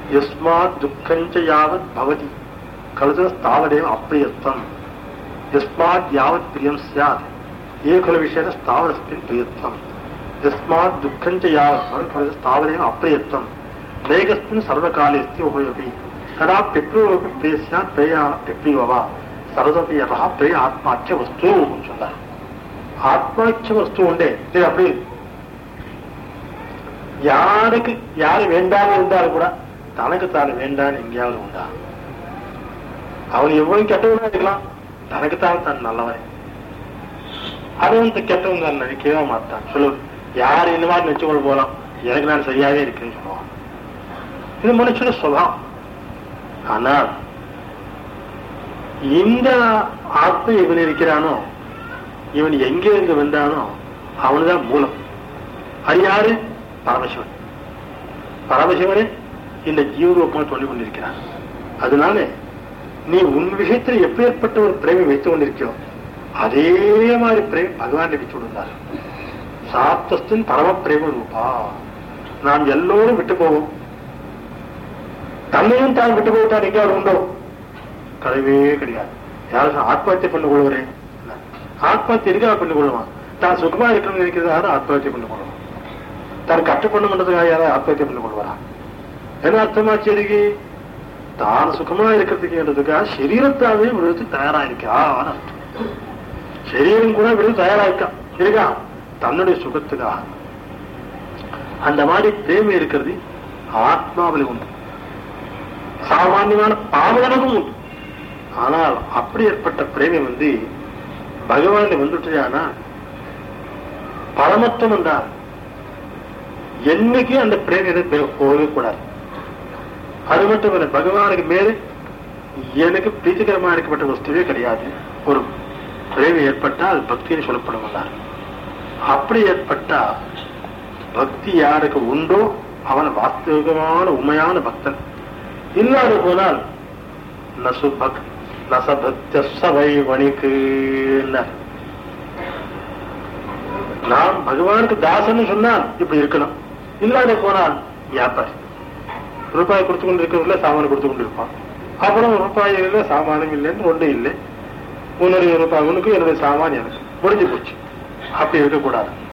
यस्मात् दुःखञ्च यावत् भवति खलु तावदेव अप्रियत्वम् यस्मात् यावत् प्रियं स्यात् ये खलु विषयेन तावदस्मिन् प्रियत्वम् यस्मात् दुःखञ्च यावत् भवति खलु तावदेव अप्रियत्वम् नैकस्मिन् सर्वकाले अस्ति उभयोपि कदा पितृपि प्रिय स्यात् प्रेय पिप्रियो वा சரதபி யதா பிரிய ஆத்மாட்ச வஸ்து சொன்னார் ஆத்மாட்ச வஸ்து உண்டே இது அப்படி யாருக்கு யாரு வேண்டாம் இருந்தாலும் கூட தனக்கு தான் வேண்டான்னு எங்கேயாவது உண்டா அவன் எவ்வளவு கெட்டவனா இருக்கலாம் தனக்கு தான் தான் நல்லவன் அது வந்து கெட்டவன் தான் நினைக்கவே மாட்டான் சொல்லு யார் இந்த மாதிரி நினைச்சுக்கொள்ள போலாம் எனக்கு நான் சரியாவே இருக்கேன்னு சொல்லுவான் இது மனுஷன சுபாவம் ஆனால் இந்த ஆத்ம இவன் இருக்கிறானோ இவன் எங்கே இருந்து வந்தானோ அவனுதான் மூலம் அது யாரு பரமசிவன் பரமசிவனே இந்த ஜீவரூபமாக சொல்லிக் கொண்டிருக்கிறான் அதனால நீ உன் விஷயத்தில் எப்பேற்பட்ட ஒரு பிரேமை வைத்துக் கொண்டிருக்கியோ அதே மாதிரி பிரேமி பகவான் வச்சு கொண்டிருந்தார் சாத்தஸ்தின் பரம பிரேம ரூபா நாம் எல்லோரும் விட்டு போவோம் தன்னையும் தான் விட்டு போயிட்டார் எங்கேயாவது உண்டோ கிடையவே கிடையாது யாரும் ஆத்மஹத்தியை பண்ணி கொள்வரே ஆத்மஹத்திய எதுக்காக பண்ணி கொள்ளுவான் தான் சுகமா இருக்கணும்னு இருக்கிறதாக ஆத்மஹத்தியை பண்ணி கொள்ளுவான் தான் கட்டுப்பண்ணுன்றதுக்காக யாராவது ஆத்மஹத்தியை பண்ணி கொள்வாரா என்ன அர்த்தமாச்சு எதுக்கு தான் சுகமா இருக்கிறதுக்குன்றதுக்காக சரீரத்தாவே விடுறதுக்கு தயாரா இருக்கா சரீரம் கூட விடுறது தயாரா இருக்கா இருக்கா தன்னுடைய சுகத்துக்காக அந்த மாதிரி பிரேமை இருக்கிறது ஆத்மாவில் உண்டு சாமானியமான பாவகனுக்கும் உண்டு ஆனால் அப்படி ஏற்பட்ட பிரேமை வந்து பகவான் வந்துட்டானா பரமத்துவம் என்றால் என்னைக்கு அந்த பிரேமை போகவே கூடாது அது மட்டும் இல்லை பகவானுக்கு மேலே எனக்கு பிரீத்திகரமா இருக்கப்பட்ட வஸ்துவே கிடையாது ஒரு பிரேமை ஏற்பட்டால் பக்தின்னு சொல்லப்படும் வந்தார் அப்படி ஏற்பட்டா பக்தி யாருக்கு உண்டோ அவன் வாஸ்தவிகமான உண்மையான பக்தன் இல்லாது போனால் நசுபக் நசபக்த சபை வணிக்கு நாம் பகவானுக்கு தாசன்னு சொன்னால் இப்படி இருக்கணும் இல்லாத போனால் வியாபாரி ரூபாய் கொடுத்து கொண்டு இருக்கிறதுல சாமான் கொடுத்து கொண்டு இருப்பான் அப்புறம் ரூபாய் இல்லை சாமானும் இல்லைன்னு ஒன்றும் இல்லை உன்னுடைய ரூபாய் உனக்கு என்னுடைய சாமான் எனக்கு முடிஞ்சு போச்சு அப்படி இருக்கக்கூடாது